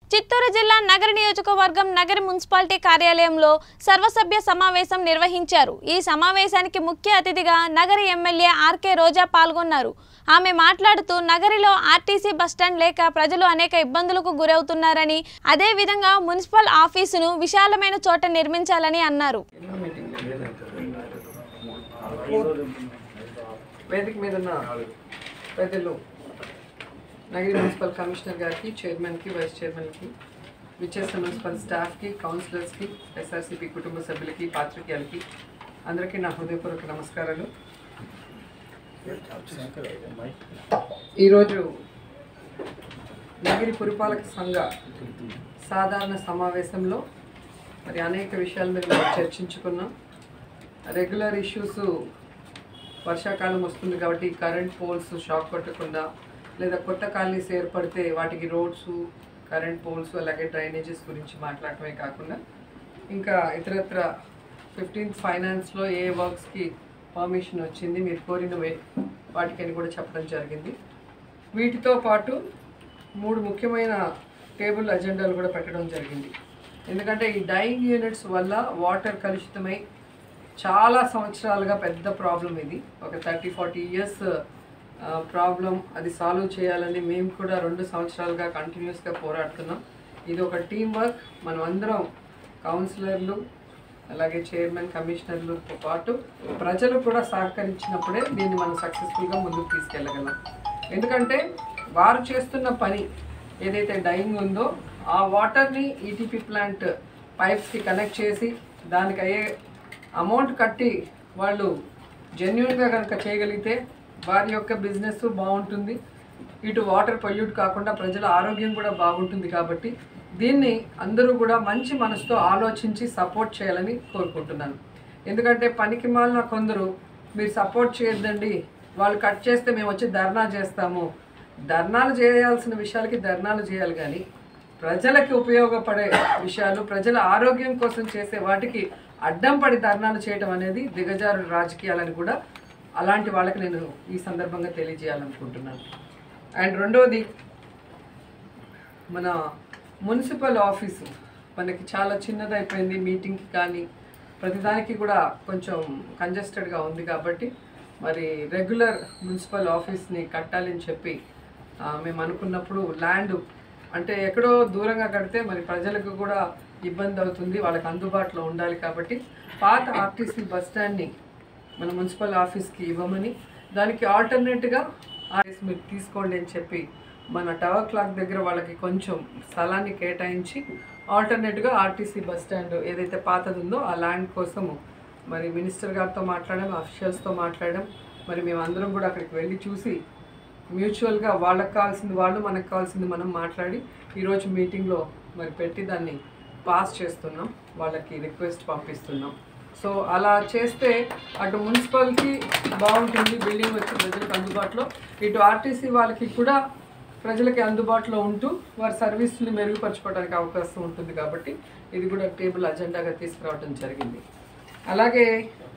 చిత్తూరు జిల్లా నగర నియోజకవర్గం నగర మున్సిపాలిటీ కార్యాలయంలో సర్వసభ్య సమావేశం నిర్వహించారు ఈ సమావేశానికి ముఖ్య అతిథిగా నగర ఎమ్మెల్యే ఆర్కే రోజా పాల్గొన్నారు ఆమె మాట్లాడుతూ నగరిలో ఆర్టీసీ బస్టాండ్ లేక ప్రజలు అనేక ఇబ్బందులకు గురవుతున్నారని అదే విధంగా మున్సిపల్ ఆఫీసును విశాలమైన చోట నిర్మించాలని అన్నారు ఎన్నో మీటింగ్ వేదిక మీద ఉన్న పెద్దలు నగరి మున్సిపల్ కమిషనర్ గారికి చైర్మన్కి వైస్ చైర్మన్కి విచ్చేసిన మున్సిపల్ స్టాఫ్కి కౌన్సిలర్స్కి ఎస్ఆర్సీపీ కుటుంబ సభ్యులకి పాత్రికేయులకి అందరికీ నా హృదయపూర్వక నమస్కారాలు ఈరోజు నగిరి పురపాలక సంఘ సాధారణ సమావేశంలో మరి అనేక విషయాల మీద మనం చర్చించుకున్నాం రెగ్యులర్ ఇష్యూస్ వర్షాకాలం వస్తుంది కాబట్టి కరెంట్ పోల్స్ షాక్ కొట్టకుండా లేదా కొత్త కాలనీస్ ఏర్పడితే వాటికి రోడ్స్ కరెంట్ పోల్స్ అలాగే డ్రైనేజెస్ గురించి మాట్లాడటమే కాకుండా ఇంకా ఇతరత్ర ఫిఫ్టీన్త్ ఫైనాన్స్లో ఏ వర్క్స్కి పర్మిషన్ వచ్చింది మీరు కోరినవే వాటికని కూడా చెప్పడం జరిగింది వీటితో పాటు మూడు ముఖ్యమైన టేబుల్ అజెండాలు కూడా పెట్టడం జరిగింది ఎందుకంటే ఈ డైయింగ్ యూనిట్స్ వల్ల వాటర్ కలుషితమై చాలా సంవత్సరాలుగా పెద్ద ప్రాబ్లం ఇది ఒక థర్టీ ఫార్టీ ఇయర్స్ ప్రాబ్లం అది సాల్వ్ చేయాలని మేము కూడా రెండు సంవత్సరాలుగా కంటిన్యూస్గా పోరాడుతున్నాం ఇది ఒక టీం వర్క్ మనం అందరం కౌన్సిలర్లు అలాగే చైర్మన్ కమిషనర్లతో పాటు ప్రజలు కూడా సహకరించినప్పుడే దీన్ని మనం సక్సెస్ఫుల్గా ముందుకు తీసుకెళ్ళగలం ఎందుకంటే వారు చేస్తున్న పని ఏదైతే డైయింగ్ ఉందో ఆ వాటర్ని ఈటీపీ ప్లాంట్ పైప్స్కి కనెక్ట్ చేసి దానికి అయ్యే అమౌంట్ కట్టి వాళ్ళు జెన్యున్గా కనుక చేయగలిగితే వారి యొక్క బిజినెస్ బాగుంటుంది ఇటు వాటర్ పొల్యూట్ కాకుండా ప్రజల ఆరోగ్యం కూడా బాగుంటుంది కాబట్టి దీన్ని అందరూ కూడా మంచి మనసుతో ఆలోచించి సపోర్ట్ చేయాలని కోరుకుంటున్నాను ఎందుకంటే పనికి మాలిన కొందరు మీరు సపోర్ట్ చేయొద్దండి వాళ్ళు కట్ చేస్తే మేము వచ్చి ధర్నా చేస్తాము ధర్నాలు చేయాల్సిన విషయాలకి ధర్నాలు చేయాలి కానీ ప్రజలకి ఉపయోగపడే విషయాలు ప్రజల ఆరోగ్యం కోసం చేసే వాటికి అడ్డం పడి ధర్నాలు చేయడం అనేది దిగజారు రాజకీయాలని కూడా అలాంటి వాళ్ళకి నేను ఈ సందర్భంగా తెలియజేయాలనుకుంటున్నాను అండ్ రెండవది మన మున్సిపల్ ఆఫీసు మనకి చాలా చిన్నదైపోయింది మీటింగ్కి కానీ ప్రతిదానికి కూడా కొంచెం కంజెస్టెడ్గా ఉంది కాబట్టి మరి రెగ్యులర్ మున్సిపల్ ఆఫీస్ని కట్టాలని చెప్పి ఆ, మేము అనుకున్నప్పుడు ల్యాండ్ అంటే ఎక్కడో దూరంగా కడితే మరి ప్రజలకు కూడా ఇబ్బంది అవుతుంది వాళ్ళకి అందుబాటులో ఉండాలి కాబట్టి పాత ఆర్టీసీ బస్ స్టాండ్ని మన మున్సిపల్ ఆఫీస్కి ఇవ్వమని దానికి ఆల్టర్నేట్గా ఆర్ఎస్ మీరు తీసుకోండి అని చెప్పి మన టవర్ క్లాక్ దగ్గర వాళ్ళకి కొంచెం స్థలాన్ని కేటాయించి ఆల్టర్నేట్గా ఆర్టీసీ బస్ స్టాండ్ ఏదైతే పాతది ఉందో ఆ ల్యాండ్ కోసము మరి మినిస్టర్ గారితో మాట్లాడడం అఫీషియల్స్తో మాట్లాడడం మరి మేము అందరం కూడా అక్కడికి వెళ్ళి చూసి మ్యూచువల్గా వాళ్ళకి కావాల్సింది వాళ్ళు మనకు కావాల్సింది మనం మాట్లాడి ఈరోజు మీటింగ్లో మరి పెట్టి దాన్ని పాస్ చేస్తున్నాం వాళ్ళకి రిక్వెస్ట్ పంపిస్తున్నాం సో అలా చేస్తే అటు మున్సిపల్కి బాగుంటుంది బిల్డింగ్ వచ్చి ప్రజలకు అందుబాటులో ఇటు ఆర్టీసీ వాళ్ళకి కూడా ప్రజలకి అందుబాటులో ఉంటూ వారి సర్వీసుని మెరుగుపరచుకోవడానికి అవకాశం ఉంటుంది కాబట్టి ఇది కూడా టేబుల్ అజెండాగా తీసుకురావడం జరిగింది అలాగే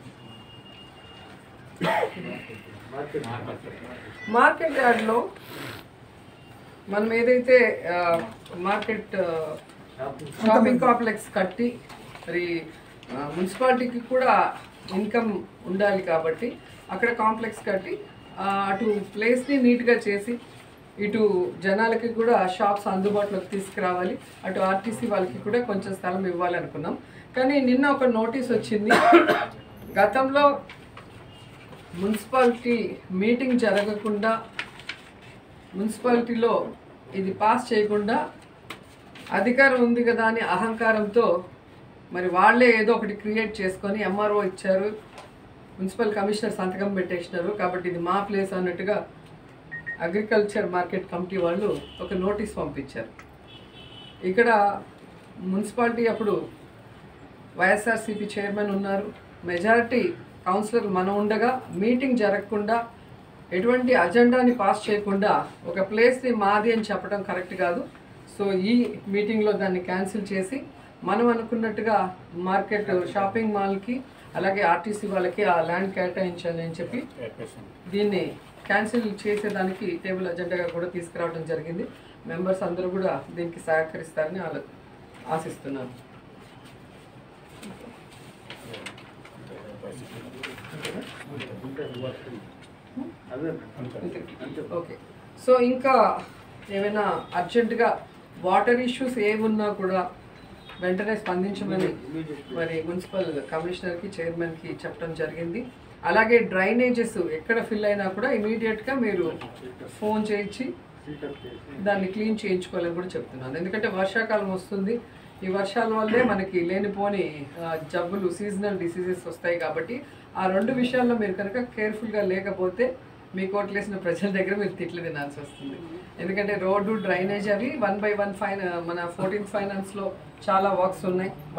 మార్కెట్ యార్డ్లో మనం ఏదైతే ఆ, మార్కెట్ ఆ, షాపింగ్ కాంప్లెక్స్ కట్టి మరి ఆ, మున్సిపాలిటీకి కూడా ఇన్కమ్ ఉండాలి కాబట్టి అక్కడ కాంప్లెక్స్ కట్టి ఆ, అటు ప్లేస్ని నీట్గా చేసి ఇటు జనాలకి కూడా షాప్స్ అందుబాటులోకి తీసుకురావాలి అటు ఆర్టీసీ వాళ్ళకి కూడా కొంచెం స్థలం ఇవ్వాలి అనుకున్నాం కానీ నిన్న ఒక నోటీస్ వచ్చింది గతంలో మున్సిపాలిటీ మీటింగ్ జరగకుండా మున్సిపాలిటీలో ఇది పాస్ చేయకుండా అధికారం ఉంది కదా అని అహంకారంతో మరి వాళ్ళే ఏదో ఒకటి క్రియేట్ చేసుకొని ఎంఆర్ఓ ఇచ్చారు మున్సిపల్ కమిషనర్ సంతకం పెట్టేసినారు కాబట్టి ఇది మా ప్లేస్ అన్నట్టుగా అగ్రికల్చర్ మార్కెట్ కమిటీ వాళ్ళు ఒక నోటీస్ పంపించారు ఇక్కడ మున్సిపాలిటీ అప్పుడు వైఎస్ఆర్సీపీ చైర్మన్ ఉన్నారు మెజారిటీ కౌన్సిలర్ మనం ఉండగా మీటింగ్ జరగకుండా ఎటువంటి అజెండాని పాస్ చేయకుండా ఒక ప్లేస్ని మాది అని చెప్పడం కరెక్ట్ కాదు సో ఈ మీటింగ్లో దాన్ని క్యాన్సిల్ చేసి మనం అనుకున్నట్టుగా మార్కెట్ షాపింగ్ మాల్కి అలాగే ఆర్టీసీ వాళ్ళకి ఆ ల్యాండ్ కేటాయించాలి అని చెప్పి దీన్ని క్యాన్సిల్ చేసేదానికి టేబుల్ అజెండాగా కూడా తీసుకురావడం జరిగింది మెంబర్స్ అందరూ కూడా దీనికి సహకరిస్తారని ఆలో ఆశిస్తున్నాను ఓకే సో ఇంకా ఏమైనా అర్జెంటుగా వాటర్ ఇష్యూస్ ఏమున్నా కూడా వెంటనే స్పందించమని మరి మున్సిపల్ కమిషనర్కి చైర్మన్కి చెప్పడం జరిగింది అలాగే డ్రైనేజెస్ ఎక్కడ ఫిల్ అయినా కూడా ఇమీడియట్గా మీరు ఫోన్ చేయించి దాన్ని క్లీన్ చేయించుకోవాలని కూడా చెప్తున్నాను ఎందుకంటే వర్షాకాలం వస్తుంది ఈ వర్షాల వల్లే మనకి లేనిపోని ఆ, జబ్బులు సీజనల్ డిసీజెస్ వస్తాయి కాబట్టి ఆ రెండు విషయాల్లో మీరు కనుక కేర్ఫుల్గా లేకపోతే మీ కోట్లేసిన ప్రజల దగ్గర మీరు తిట్లు తినాల్సి వస్తుంది ఎందుకంటే రోడ్డు డ్రైనేజ్ అవి వన్ బై వన్ ఫైన్ మన ఫోర్టీన్త్ ఫైనాన్స్లో చాలా వర్క్స్ ఉన్నాయి